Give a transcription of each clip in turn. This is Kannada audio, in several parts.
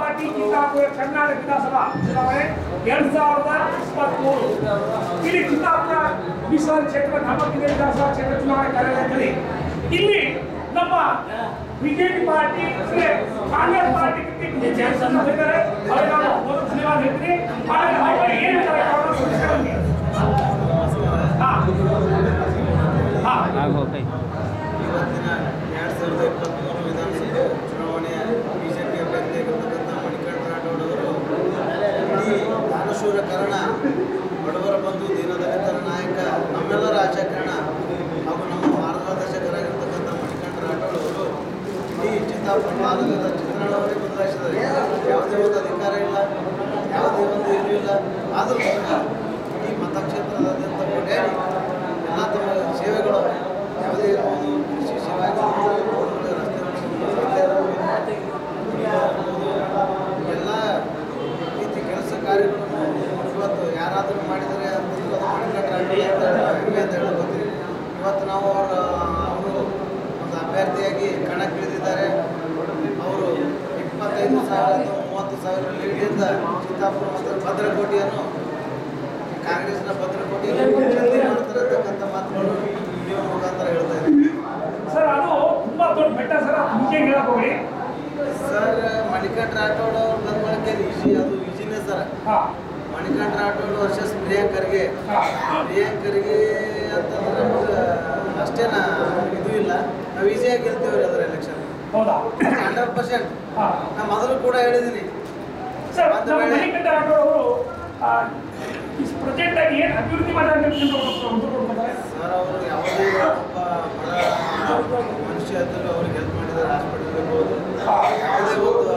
ಪಾರ್ಟಿ ಚಿತ್ತಾಪುರ ಕರ್ನಾಟಕ ವಿಧಾನಸಭಾ ಚುನಾವಣೆ ಎರಡ್ ಸಾವಿರದ ಇಪ್ಪತ್ಮೂರು ಇಲ್ಲಿ ಚಿತ್ತಾಪುರ ಮೀಸಲು ಕ್ಷೇತ್ರ ಧರ್ಮಗಿರಿ ವಿಧಾನಸಭಾ ಕ್ಷೇತ್ರ ಚುನಾವಣೆ ಕಾರ್ಯಾಲಯದಲ್ಲಿ ಇಲ್ಲಿ ನಮ್ಮ ಬಿಜೆಪಿ ಪಾರ್ಟಿ ಅಂದ್ರೆ ಕಾಂಗ್ರೆಸ್ ಪಾರ್ಟಿ ಬಿಜೆಪಿ ಇದ್ದಾರೆ ಅವರಿಗೆ ನಾನು ಮೊದಲು ಧನ್ಯವಾದ ಹೇಳ್ತೀನಿ ಹಾಗೆ ಅವರು ಏನು ಹೇಳ್ತಾರೆ ಅವ್ರನ್ನ ಸ್ಪಷ್ಟೀಕರಣ ಮಾಡಿ. ಹಾ ಹಾ ಆಗ ಹೋಗಿ ಇವತ್ತಿನ ಎರಡು ಸಾವಿರದ ಇಪ್ಪತ್ತ್ಮೂರು ವಿಧಾನಸಭೆ ಚುನಾವಣೆಯ ಬಿಜೆಪಿ ಅಭ್ಯರ್ಥಿಯಾಗಿರ್ತಕ್ಕಂಥ ಮಣಿಕಂಠ ರಾಠೋಡ್ ಅವರು ಇಡೀ ದಾನಶೂರ ಕರ್ಣ ಬಡವರ ಬಂಧು ದೀನದಲಿತರ ನಾಯಕ ನಮ್ಮೆಲ್ಲರ ಆಶಾಕಿರಣ ಹಾಗೂ ನಮ್ಮ ಮಾರ್ಗದರ್ಶಕರಾಗಿರ್ತಕ್ಕಂಥ ಮಣಿಕಂಠ ರಾಠೋಡ್ ಅವರು ಇಡೀ ಚಿತ್ತಾಪುರ ಭಾರತದ ಚಿತ್ರಣವನ್ನೇ ಬದಲಾಯಿಸಿದ್ದಾರೆ ಯಾವುದೇ ಒಂದು ಅಧಿಕಾರ ಇಲ್ಲ ಯಾವುದೇ ಒಂದು ಇದು ಇಲ್ಲ ಆದರೂ ಸಹ ಇಡೀ ಮತಕ್ಷೇತ್ರದಾದ್ಯಂತ ಓಡಾಡಿ ಎಲ್ಲ ತಮ್ಮ ಸೇವೆಗಳು ಯಾವುದೇ ಇರ್ಬೋದು ಕೃಷಿ ಸೇವೆ ಆಗಿರ್ಬೋದು, ರಸ್ತೆ ರಸ್ತೆ ಇರ್ಬೋದು, ಎಲ್ಲ ರೀತಿ ಕೆಲಸ ಕಾರ್ಯಗಳನ್ನು ಇವತ್ತು ಯಾರಾದರೂ ಮಾಡಿದರೆ ಅಂತಂದ್ರೆ ಅದು ಮಣಿಕಂಠ ಹೆಮ್ಮೆ ಅಂತ ಹೇಳ್ಕೊತೀವಿ ಇವತ್ತು ನಾವು ಅವರ ಅವರು ಒಂದು ಅಭ್ಯರ್ಥಿಯಾಗಿ ಕಣಕ್ಕಿಳಿದಿದ್ದಾರೆ ಅವರು ಇಪ್ಪತ್ತೈದು ಸಾವಿರ ಅಥವಾ ಮೂವತ್ತು ಸಾವಿರ ಲೀಡಿಂದ ಚಿತ್ತಾಪುರ ಮತ್ತು ಭದ್ರಕೋಟೆಯನ್ನು ಕಾಂಗ್ರೆಸ್ನ ಭದ್ರಕೋಟೆಯಲ್ಲಿ ಜಲ್ದಿ ಮಾಡ್ತಾರೆ ಅಂತಕ್ಕಂಥ ಮಾತುಗಳು ಈ ವಿಡಿಯೋ ಮುಖಾಂತರ ಹೇಳ್ತಾ ಇದ್ದೀನಿ ಸರ್ ಅದು ತುಂಬಾ ದೊಡ್ಡ ಬೆಟ್ಟ ಸರ್ ಅದು ಮುಂಚೆ ಹೇಳಕ್ ಹೋಗಿ ಸರ್ ಮಣಿಕಂಠ ರಾಠೋಡ್ ಅವ್ರು ಬಂದ ಬಳಕೆ ಈಜಿ ಅದು ಈಜಿನೇ ಸರ್ ಹಾ ಮಣಿಕಂಠ ರಾಠೋಡ್ ವರ್ಸಸ್ ಪ್ರಿಯಾಂಕರ್ಗೆ ಹಾ ಪ್ರಿಯಾಂಕರ್ಗೆ ಅಂತಂದ್ರೆ ನಮ್ಗೆ ಅಷ್ಟೇನ ಇದು ಇಲ್ಲ ನಾವು ಈಸಿಯಾಗಿ ಗೆಲ್ತೇವೆ ಅದರ ಎಲೆಕ್ಷನ್ ಹೌದಾ ಹಂಡ್ರೆಡ್ ಪರ್ಸೆಂಟ್ ಹಾ ನಾ ಮೊದಲು ಕೂಡ ಹೇಳಿದ್ದೀನಿ ಸರ್ ಒಂದು ನಮ್ಮ ವೇಳೆ- ಮಣಿಕಂಠ ರಾಠೋಡ್ ಅವರು ಪ್ರೆಸೆಂಟ್ ಆಗಿ ಏನು ಅಭಿವೃದ್ಧಿ ಮಾಡಿದ್ದಾರೆ ಅಂತ ಉತ್ತರ ಕೊಡ್ತಾರೆ ಸರ್ ಅವರು ಯಾವುದೇ ಒಬ್ಬ ಬಡ ಮನುಷ್ಯ ಇದ್ದರೂ ಅವ್ರಿಗೆ ಹೆಲ್ಪ್ ಮಾಡಿದ್ದಾರೆ ಹಾಸ್ಪಿಟಲ್ ಇರ್ಬೋದು ಯಾವುದೇ ಒಂದು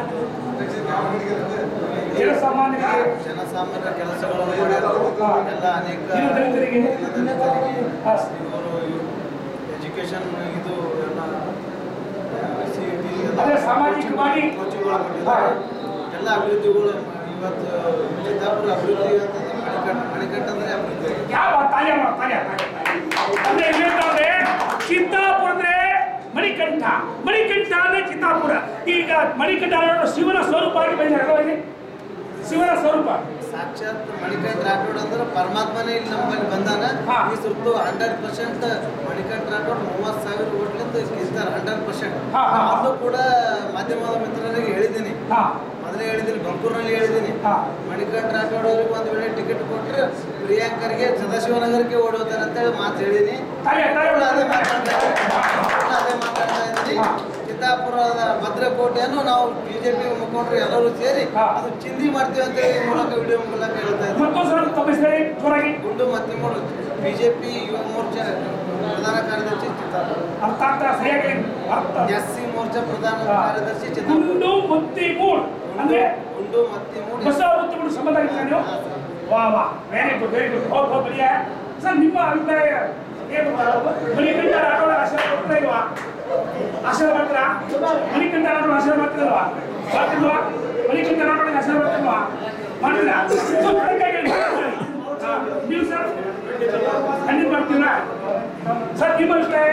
ಜನಸಾಮಾನ್ಯರಿಗೆ ಜನಸಾಮಾನ್ಯರ ಕೆಲಸಗಳನ್ನು ಮಾಡ್ಯಾರ ಎಲ್ಲ ಅನೇಕ ದೀನದಲಿತರಿಗೆ. ದೀನದಲಿತರಿಗೆ ಹಾ. ಇವರು ಎಜುಕೇಶನ್ ಇದು ಎಲ್ಲ ಸಿ ಟಿ ಅದೇ ಸಾಮಾಜಿಕವಾಗಿ- ಕೋಚಿಂಗ್ಗಳು ಕೊಟ್ಟಿದ್ದಾರೆ ಎಲ್ಲ ಅಭಿವೃದ್ಧಿಗಳು ಇವತ್ತು ಚಿತ್ತಾಪುರ ಅಭಿವೃದ್ಧಿ ಅಂತಂದ್ರೆ ಮಣಿಕಂಠ ಮಣಿಕಂಠ ಅಂದರೆ ಅಭಿವೃದ್ಧಿ ಯಾವ ತಾಲಿಯ ತಾಲಿಯ ಅಂದ್ರೆ ಏನಂತಂದ್ರೆ ಚಿತ್ತಾಪುರ ಅಂದ್ರೆ ಮಣಿಕಂಠ ಮಣಿಕಂಠ ಅಂದ್ರೆ ಚಿತ್ತಾಪುರ ಈಗ ಮಣಿಕಂಠ ಅನ್ನೋದು ಶಿವನ ಸ್ವರೂಪ ಆಗಿ ಬಂದಿದೆ ಶಿವನ ಸ್ವರೂಪ ಸಾಕ್ಷಾತ್ ಮಣಿಕಂಠ ರಾಠೋಡ್ ಅಂದ್ರೆ ಪರಮಾತ್ಮನೇ ಇಲ್ಲಿ ನಮ್ಮಲ್ಲಿ ಬಂದಾನ ಹಾ. ಈ ಸುತ್ತು ಹಂಡ್ರೆಡ್ ಪರ್ಸೆಂಟ್ ಮಣಿಕಂಠ ರಾಠೋಡ್ ಮೂವತ್ತು ಸಾವಿರ ಓಟ್ಲಿಂದ ಗೆಲ್ತಾರೆ ಹಂಡ್ರೆಡ್ ಪರ್ಸೆಂಟ್ ಹಾ, ಹಾ. ಮೊದಲು ಕೂಡ ಮಾಧ್ಯಮದ ಮಿತ್ರರಿಗೆ ಹೇಳಿದ್ದೀನಿ ಹಾ ಮೊದಲೇ ಹೇಳಿದ್ದೀನಿ ಬಂಕೂರಿನಲ್ಲಿ ಹೇಳಿದ್ದೀನಿ ಹಾ. ಮಣಿಕಂಠ ರಾಠೋಡ್ ಅವ್ರಿಗೆ ಒಂದು ವೇಳೆ ಟಿಕೆಟ್ ಕೊಟ್ಟರೆ ಪ್ರಿಯಾಂಕರ್ಗೆ ಸದಾಶಿವನಗರಕ್ಕೆ ಓಡೋತಾರೆ ಅಂತೇಳಿ ಮಾತು ಹೇಳಿದ್ದೀನಿ ತಾಲಿಯ ಕೂಡ ಅದೇ ತಾಲಿಯ ಮಾತಾಡ್ತಾ ಇದ್ದೀನಿ ಕೂಡ ಅದೇ ಮಾತಾಡ್ತಾ ಇದ್ದೀನಿ ಹಾ. ಚಿತ್ತಾಪುರದ ಭದ್ರಕೋಟೆಯನ್ನು ನಾವು ಬಿಜೆಪಿ ಮುಖಂಡರು ಎಲ್ಲರೂ ಸೇರಿ ಹಾ. ಅದು ಚಿಂದಿ ಮಾಡ್ತೀವಿ ಅಂತೇಳಿ ಈ ಮೂಲಕ ವಿಡಿಯೋ ಮೂಲಕ ಹೇಳ್ತಾ ಇದ್ದೀನಿ ಮತ್ತೊಂದು ಸಲ ತಮ್ಮ ಹೆಸರು ಹೇಳಿ ಜೋರಾಗಿ ಗುಂಡು ಮತ್ತಿಮೂರು ಬಿಜೆಪಿ ಯುವ ಮೋರ್ಚಾ ಪ್ರಧಾನ ಕಾರ್ಯದರ್ಶಿ ಚಿತ್ತಾಪುರ ಅರ್ಥ ಆಗ್ತಾ ಸರಿಯಾಗಿ ಅರ್ಥ ಎಸ್ ಸಿ ಮೋರ್ಚಾ ಪ್ರಧಾನ ಹಾ. ಕಾರ್ಯದರ್ಶಿ ಚಿತ್ತಾಪುರ ಗುಂಡು ಮುತ್ತಿ ಮೂಡ್ ಅಂದ್ರೆ ಗುಂಡು ಮತ್ತಿಮೂರು ಬಸವ ಮುತ್ತಿ ಮೂಡ್ ಸಂಬಂಧ ಆಗಿತ್ತ ನೀವು ವಾ ವಾ ವೆರಿ ಗುಡ್ ವೆರಿ ಗುಡ್ ಬಹುತ್ ಬಹುತ್ ಬಡಿಯಾ ಸರ್ ನಿಮ್ಮ ಅಭಿಪ್ರಾಯ ಏನು ಮಣಿಕಂಠ ರಾಠೋಡ ಆಶೀರ್ವಾದ ಕೊಡ್ತಾ ಇಲ್ವಾ ಆಶೀರ್ವಾದ ಮಾಡ್ತೀರಾ ಮಣಿಕಂಠ ರಾಠೋಡ ಆಶೀರ್ವಾದ ಮಾಡ್ತಿಲ್ವಾ ಮಾಡ್ತಿಲ್ವಾ ಮಣಿಕಂಠ ರಾಠೋಡ ಆಶೀರ್ವಾದ ಮಾಡ್ತಿಲ್ವಾ ಮಾಡಿಲ್ಲ ಸ್ವಲ್ಪ ಕಡಿಮೆಯಾಗಿ ಹೇಳಿ. ಹಾ, ನೀವು ಸರ್ ಖಂಡಿತ ಮಾಡ್ತೀರಾ ಸರ್ ನಿಮ್ಮ ಅಭಿಪ್ರಾಯ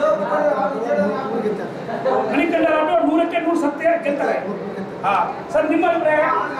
ಮಣಿಕಂಠ ರಾಠೋಡ ನೂರಕ್ಕೆ ನೂರು ಸತ್ಯ ಗೆಲ್ತಾರೆ ಹಾ ಸರ್ ನಿಮ್ಮ ಅಭಿಪ್ರಾಯ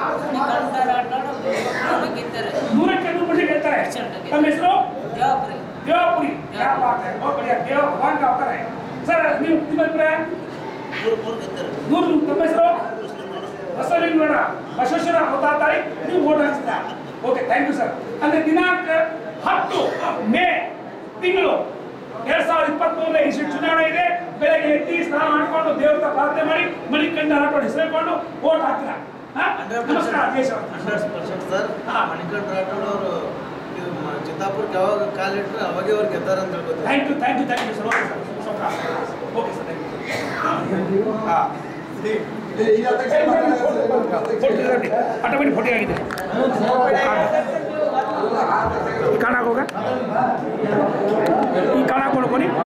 ನೂರಕ್ಕೆ ನೂರು ಪರ್ಸೆಂಟ್ ಗೆಲ್ತಾರೆ ನಮ್ಮ ಹೆಸರು ದೇವಪುರಿ क्या बात है बहुत बढ़िया देव भगवान का अवतार है सर ನೀವು ನಿಮ್ಮ ಅಭಿಪ್ರಾಯ ನೂರು ತಮ್ಮ ಹೆಸರು ಬಸವಲಿಂಗೇಗೌಡ ಬಸವೇಶ್ವರ ಅವತಾರ ತಾರೀಖ್ ನೀವು ಓಟ್ ಹಾಕ್ಸಿದ ಓಕೆ ಥ್ಯಾಂಕ್ ಯು ಸರ್ ಅಂದ್ರೆ ದಿನಾಂಕ ಹತ್ತು ಮೇ ತಿಂಗಳು ಎರಡ್ ಸಾವಿರದ ಇಪ್ಪತ್ಮೂರನೇ ಇಷ್ಟು ಚುನಾವಣೆ ಇದೆ ಬೆಳಗ್ಗೆ ಎತ್ತಿ ಸ್ನಾನ ಮಾಡಿಕೊಂಡು ದೇವರ ಪ್ರಾರ್ಥನೆ ಮಾಡಿ ಮಣಿಕಂಡ ಹಾಕೊಂಡು ಹೆಸರಿಕೊಂಡು ಓಟ್ ಹಾಕ್ತೀರಾ ಹಾ? ನಮಸ್ಕಾರ ದೇಶ ಹಂಡ್ರೆಡ್ ಪರ್ಸೆಂಟ್ ಸರ್ ಹಾ. ಮಣಿಕಂಠ ರಾಠೋಡ್ ಅವರು ಇದು ಮ- ಚಿತ್ತಾಪುರಕ್ಕೆ ಯಾವಾಗ ಕಾಲಿಟ್ರೆ ಅವಾಗೆ ಅವ್ರು ಗೆದ್ದಾರ ಅಂತ ಹೇಳ್ಬೋದು thank you thank you thank you sir okay sir okay sir thank you ಹಾಂ ಆಟೋಮೆಟಿಕ್ ಫೋಟೋ ಆಗಿದೆ ಈ ಕಾಣ ಹೋಗ ಈ ಕಾಣ ಕೊಡ್ಕೊನಿ